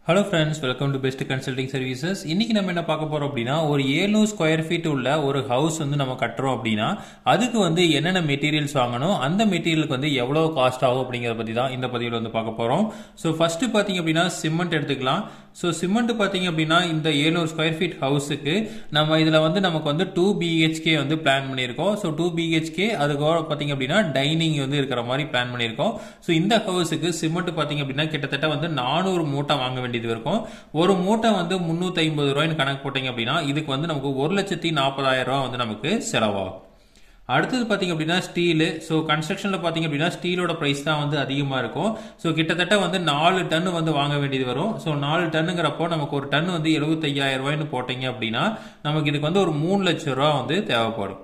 hello friends welcome to best consulting services இன்னைக்கு நம்ம என்ன பார்க்க போறோம் அப்படின்னா ஒரு 700 ஸ்கொயர் ஃபீட் உள்ள ஒரு ஹவுஸ் வந்து நம்ம கட்டுறோம் அப்படின்னா அதுக்கு வந்து என்னென்ன மெட்டீரியல்ஸ் வாங்கணும் அந்த மெட்டீரியலுக்கு வந்து எவ்வளோ காஸ்ட் ஆகும் அப்படிங்கிறத பற்றி தான் இந்த பதிவில் வந்து பார்க்க போகிறோம் ஸோ ஃபர்ஸ்ட் பார்த்தீங்க அப்படின்னா சிமெண்ட் எடுத்துக்கலாம் ஸோ சிமெண்ட் பார்த்தீங்க அப்படின்னா இந்த 700 ஸ்கொயர் ஃபீட் ஹவுஸுக்கு நம்ம இதில் வந்து நமக்கு வந்து டூ பிஹெச்கே வந்து பிளான் பண்ணியிருக்கோம் ஸோ டூ பிஹெச்கே அதுக்கப்புறம் பார்த்தீங்க அப்படின்னா டைனிங் வந்து இருக்கிற மாதிரி பிளான் பண்ணியிருக்கோம் ஸோ இந்த ஹவுஸுக்கு சிமெண்ட் பார்த்தீங்க அப்படின்னா கிட்டத்தட்ட வந்து நானூறு மூட்டை வாங்க வேண்டியது இருக்கும் ஒரு மூட்டை வந்து முந்நூற்றி ஐம்பது ரூபாய்னு கணக்கு போட்டீங்க அப்படின்னா இதுக்கு வந்து நமக்கு ஒரு லட்சத்தி நாற்பதாயிரம் ரூபா வந்து நமக்கு செலவாகும் அடுத்தது பார்த்தீங்க அப்படின்னா ஸ்டீலு ஸோ கன்ஸ்ட்ரக்ஷனில் பார்த்தீங்க அப்படின்னா ஸ்டீலோட ப்ரைஸ் தான் வந்து அதிகமாக இருக்கும் ஸோ கிட்டத்தட்ட வந்து நாலு டன் வந்து வாங்க வேண்டியது வரும் ஸோ நாலு டன்னுங்கிறப்போ நமக்கு ஒரு டன் வந்து எழுபத்தையாயிரம் ரூபாய்னு போட்டீங்க அப்படின்னா நமக்கு இதுக்கு வந்து ஒரு மூணு லட்சம் ரூபா வந்து தேவைப்படும்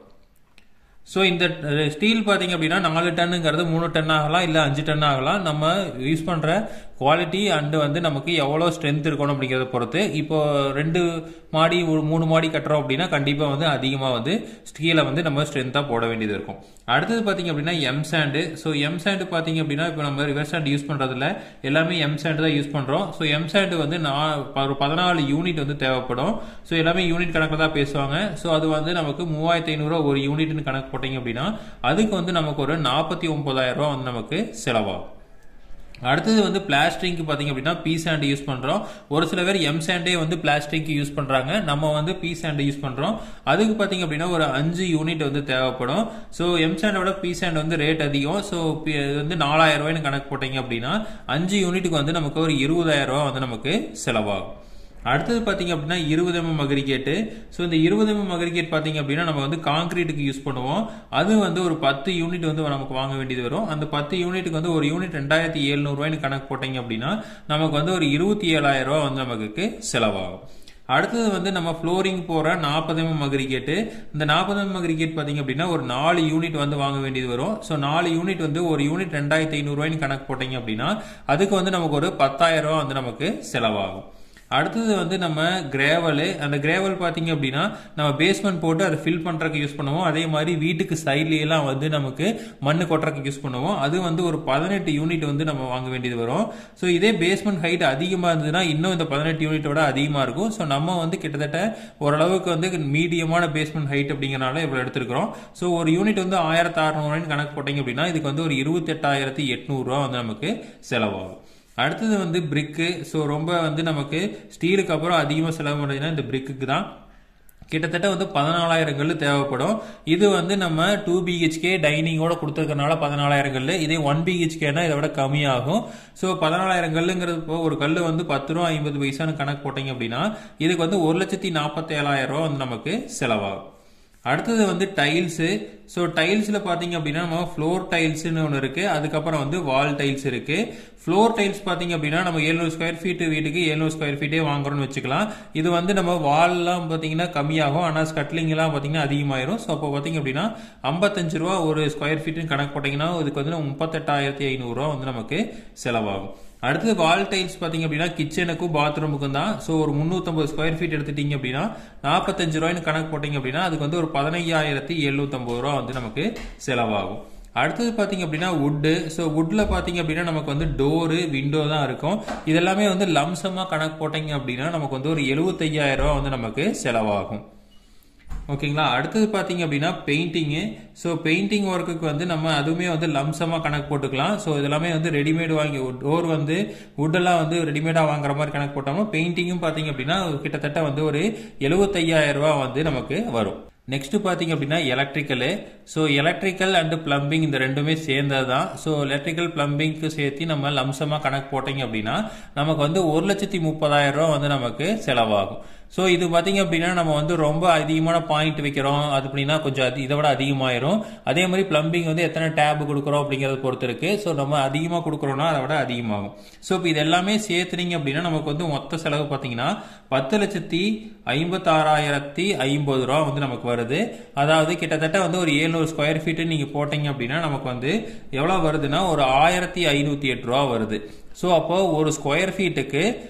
ஸோ இந்த ஸ்டீல் பார்த்தீங்க அப்படின்னா நாலு டன்னுங்கிறது மூணு டன் ஆகலாம் இல்லை அஞ்சு டன் ஆகலாம் நம்ம யூஸ் பண்ணுற குவாலிட்டி அண்டு வந்து நமக்கு எவ்வளோ ஸ்ட்ரென்த் இருக்கணும் அப்படிங்கிறத பொறுத்து இப்போ ரெண்டு மாடி ஒரு மூணு மாடி கட்டுறோம் அப்படின்னா கண்டிப்பாக வந்து அதிகமாக வந்து ஸ்டீலை வந்து நம்ம ஸ்ட்ரென்த்தாக போட வேண்டியது இருக்கும் அடுத்தது பார்த்தீங்க அப்படின்னா M sand so M sand பார்த்தீங்க அப்படின்னா இப்போ நம்ம ரிவர் சாண்ட் யூஸ் பண்ணுறதுல எல்லாமே எம் சாண்டு தான் யூஸ் பண்ணுறோம் ஸோ எம் சாண்டு வந்து நான் ஒரு பதினாலு யூனிட் வந்து தேவைப்படும் ஸோ எல்லாமே யூனிட் கணக்கில் தான் பேசுவாங்க ஸோ அது வந்து நமக்கு மூவாயிரத்தி ஐநூறுரூவா ஒரு யூனிட்னு கணக்கு போட்டிங்க அப்படின்னா அதுக்கு வந்து நமக்கு ஒரு நாற்பத்தி ஒன்பதாயிரம் ரூபா வந்து நமக்கு செலவாகும் அடுத்தது வந்து பிளாஸ்டிங்க்கு பார்த்தீங்க அப்படின்னா பி சாண்ட் யூஸ் பண்ணுறோம் ஒரு சில பேர் எம் சாண்டே வந்து பிளாஸ்டிக் யூஸ் பண்ணுறாங்க நம்ம வந்து பி சாண்ட் யூஸ் பண்ணுறோம் அதுக்கு பார்த்தீங்க அப்படின்னா ஒரு அஞ்சு யூனிட் வந்து தேவைப்படும் ஸோ எம் சாண்டோட பி சாண்ட் வந்து ரேட் அதிகம் ஸோ வந்து நாலாயிரம் ரூபாய்னு கணக்கு போட்டீங்க அப்படின்னா அஞ்சு யூனிட்டுக்கு வந்து நமக்கு ஒரு இருபதாயிரம் ரூபா வந்து நமக்கு செலவாகும் அடுத்தது பார்த்தீங்க அப்படின்னா இருபது எம்எம் அக்ரிகேட்டு ஸோ இந்த இருபது எம்எம் அக்ரிகேட் பார்த்தீங்க அப்படின்னா நம்ம வந்து காங்கிரீட்டுக்கு யூஸ் பண்ணுவோம் அது வந்து ஒரு பத்து யூனிட் வந்து நமக்கு வாங்க வேண்டியது வரும் அந்த பத்து யூனிட்டுக்கு வந்து ஒரு யூனிட் ரெண்டாயிரத்தி எழுநூறுவாய்னு கணக்கு போட்டீங்க அப்படின்னா நமக்கு வந்து ஒரு இருபத்தி ஏழாயிரம் ரூபா வந்து நமக்கு செலவாகும் அடுத்தது வந்து நம்ம ஃப்ளோரிங் போகிற நாற்பது எம்எம் அக்ரிகேட்டு இந்த நாற்பது எம்எம் அக்ரிகேட் பார்த்தீங்க அப்படின்னா ஒரு நாலு யூனிட் வந்து வாங்க வேண்டியது வரும் ஸோ நாலு யூனிட் வந்து ஒரு யூனிட் ரெண்டாயிரத்தி ஐநூறுரூவாய்னு கணக்கு போட்டீங்க அப்படின்னா அதுக்கு வந்து நமக்கு ஒரு பத்தாயிரம் ரூபா வந்து நமக்கு செலவாகும் அடுத்தது வந்து நம்ம கிரேவலு அந்த கிரேவல் பார்த்தீங்க அப்படின்னா நம்ம பேஸ்மெண்ட் போட்டு அதை ஃபில் பண்ணுறதுக்கு யூஸ் பண்ணுவோம் அதே மாதிரி வீட்டுக்கு சைட்லேயெல்லாம் வந்து நமக்கு மண் கொட்டுறதுக்கு யூஸ் பண்ணுவோம் அது வந்து ஒரு பதினெட்டு யூனிட் வந்து நம்ம வாங்க வேண்டியது வரும் ஸோ இதே பேஸ்மெண்ட் ஹைட் அதிகமாக இருந்ததுன்னா இன்னும் இந்த பதினெட்டு யூனிட்டோட அதிகமாக இருக்கும் ஸோ நம்ம வந்து கிட்டத்தட்ட ஓரளவுக்கு வந்து மீடியமான பேஸ்மெண்ட் ஹைட் அப்படிங்கிறனால இவ்வளோ எடுத்துருக்கிறோம் ஸோ ஒரு யூனிட் வந்து ஆயிரத்தி அறநூறுவாய்னு கணக்கு போட்டிங்க அப்படின்னா இதுக்கு வந்து ஒரு இருபத்தெட்டாயிரத்தி எட்நூறுரூவா வந்து நமக்கு செலவாகும் அடுத்தது வந்து பிரிக்கு ஸோ ரொம்ப வந்து நமக்கு ஸ்டீலுக்கு அப்புறம் அதிகமாக செலவு பண்ணுறதுன்னா இந்த பிரிக்குக்கு தான் கிட்டத்தட்ட வந்து பதினாலாயிரம் கல் தேவைப்படும் இது வந்து நம்ம டூ பிஹெச்கே டைனிங்கோட கொடுத்துருக்கனால பதினாலாயிரம் கல் இதே ஒன் பிஹெச்கேனா இதை விட கம்மியாகும் ஸோ பதினாலாயிரம் கல்லுங்கிறது இப்போ ஒரு கல் வந்து பத்து ரூபா ஐம்பது பைசான்னு கணக்கு போட்டீங்க அப்படின்னா இதுக்கு வந்து ஒரு லட்சத்தி நாற்பத்தேழாயிரம் ரூபா வந்து நமக்கு செலவாகும் அடுத்தது வந்து டைல்ஸு ஸோ டைல்ஸில் பார்த்தீங்க அப்படின்னா நம்ம ஃப்ளோர் டைல்ஸ்னு ஒன்று இருக்குது அதுக்கப்புறம் வந்து வால் டைல்ஸ் இருக்குது ஃப்ளோர் டைல்ஸ் பார்த்தீங்க அப்படின்னா நம்ம ஏழ்நூறு ஸ்கொயர் ஃபீட் வீட்டுக்கு ஏழ்நூறு ஸ்கொயர் ஃபீட்டே வாங்குறோம்னு வச்சுக்கலாம் இது வந்து நம்ம வால்லாம் பார்த்தீங்கன்னா கம்மியாகும் ஆனால் ஸ்கட்லிங்லாம் பார்த்தீங்கன்னா அதிகமாயிரும் ஸோ அப்போ பார்த்தீங்க அப்படின்னா ஐம்பத்தஞ்சு ரூபா ஒரு ஸ்கொயர் ஃபீட்டுன்னு கணக்கு போட்டிங்கன்னா இதுக்கு வந்து முப்பத்தெட்டாயிரத்தி ஐநூறுரூவா வந்து நமக்கு செலவாகும் அடுத்தது வால் டைல்ஸ் பார்த்தீங்க அப்படின்னா கிச்சனுக்கும் பாத்ரூமுக்கும் தான் ஸோ ஒரு முந்நூற்றம்பது ஸ்கொயர் ஃபீட் எடுத்துட்டீங்க அப்படின்னா நாற்பத்தஞ்சு ரூபாய்னு கணக்கு போட்டிங்க அப்படின்னா அதுக்கு வந்து ஒரு பதினையாயிரத்தி எழுநூத்தம்பது ரூபா வந்து நமக்கு செலவாகும் அடுத்தது பார்த்தீங்க அப்படின்னா வுட்டு ஸோ வுட்டில் பார்த்தீங்க அப்படின்னா நமக்கு வந்து டோரு விண்டோ தான் இருக்கும் இதெல்லாமே வந்து லம்சமாக கணக்கு போட்டிங்க அப்படின்னா நமக்கு வந்து ஒரு எழுபத்தையாயிரம் ரூபா வந்து நமக்கு செலவாகும் ஓகேங்களா அடுத்தது பார்த்தீங்க அப்படின்னா பெயிண்டிங்கு ஸோ பெயிண்டிங் ஒர்க்குக்கு வந்து நம்ம அதுவுமே வந்து லம்சமாக கணக்கு போட்டுக்கலாம் ஸோ இதெல்லாமே வந்து ரெடிமேடு வாங்கி டோர் வந்து வுட்டெல்லாம் வந்து ரெடிமேடாக வாங்குற மாதிரி கணக்கு போட்டோம்னா பெயிண்டிங்கும் பார்த்தீங்க அப்படின்னா கிட்டத்தட்ட வந்து ஒரு எழுபத்தையாயிரம் ரூபா வந்து நமக்கு வரும் நெக்ஸ்ட் பார்த்தீங்க அப்படின்னா electrical so electrical and plumbing இந்த ரெண்டுமே சேர்ந்தது தான் ஸோ எலக்ட்ரிக்கல் பிளம்பிங்க்கு சேர்த்து நம்ம லம்சமாக கணக்கு போட்டிங்க அப்படின்னா நமக்கு வந்து ஒரு லட்சத்தி முப்பதாயிரம் ரூபா வந்து நமக்கு செலவாகும் ஸோ இது பார்த்தீங்க அப்படின்னா நம்ம வந்து ரொம்ப அதிகமான பாயிண்ட் வைக்கிறோம் அது அப்படின்னா கொஞ்சம் அது இதை விட அதிகமாயிரும் அதே மாதிரி பிளம்பிங் வந்து எத்தனை டேப் கொடுக்குறோம் அப்படிங்கிறத பொறுத்து இருக்கு ஸோ நம்ம அதிகமாக கொடுக்குறோம்னா அதை விட அதிகமாகும் ஸோ இப்போ இது எல்லாமே சேர்த்துனீங்க அப்படின்னா நமக்கு வந்து மொத்த செலவு பார்த்தீங்கன்னா பத்து லட்சத்தி ஐம்பத்தாறாயிரத்தி ஐம்பது ரூபா வந்து நமக்கு வருது அதாவது கிட்டத்தட்ட வந்து ஒரு ஏழ்நூறு ஸ்கொயர் ஃபீட்டு நீங்கள் போட்டீங்க அப்படின்னா நமக்கு வந்து எவ்வளோ வருதுன்னா ஒரு ஆயிரத்தி ஐநூற்றி எட்டு ரூபா வருது ஸோ அப்போ ஒரு ஸ்கொயர் ஃபீட்டுக்கு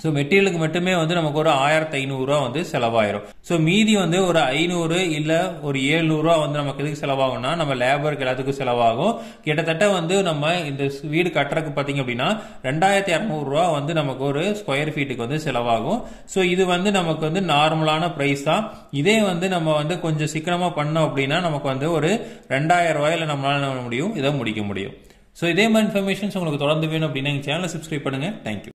ஸோ மெட்டீரியலுக்கு மட்டுமே வந்து நமக்கு ஒரு ஆயிரத்தி ஐநூறுரூவா வந்து செலவாயிரும் ஸோ மீதி வந்து ஒரு ஐநூறு இல்லை ஒரு ஏழ்நூறுவா வந்து நமக்கு எதுக்கு செலவாகும்னா நம்ம லேபருக்கு எல்லாத்துக்கும் செலவாகும் கிட்டத்தட்ட வந்து நம்ம இந்த வீடு கட்டுறதுக்கு பார்த்தீங்க அப்படின்னா ரெண்டாயிரத்தி இரநூறுவா வந்து நமக்கு ஒரு ஸ்கொயர் ஃபீட்டுக்கு வந்து செலவாகும் ஸோ இது வந்து நமக்கு வந்து நார்மலான ப்ரைஸ் தான் இதே வந்து நம்ம வந்து கொஞ்சம் சிக்கனமாக பண்ணோம் அப்படின்னா நமக்கு வந்து ஒரு ரெண்டாயிரம் ரூபாயில நம்மளால முடியும் இதை முடிக்க முடியும் ஸோ இதே மாதிரி இன்ஃபர்மேஷன்ஸ் உங்களுக்கு தொடர்ந்து வேணும் அப்படின்னா எங்கள் சேனலை சப்ஸ்கிரைப் பண்ணுங்க தேங்க்யூ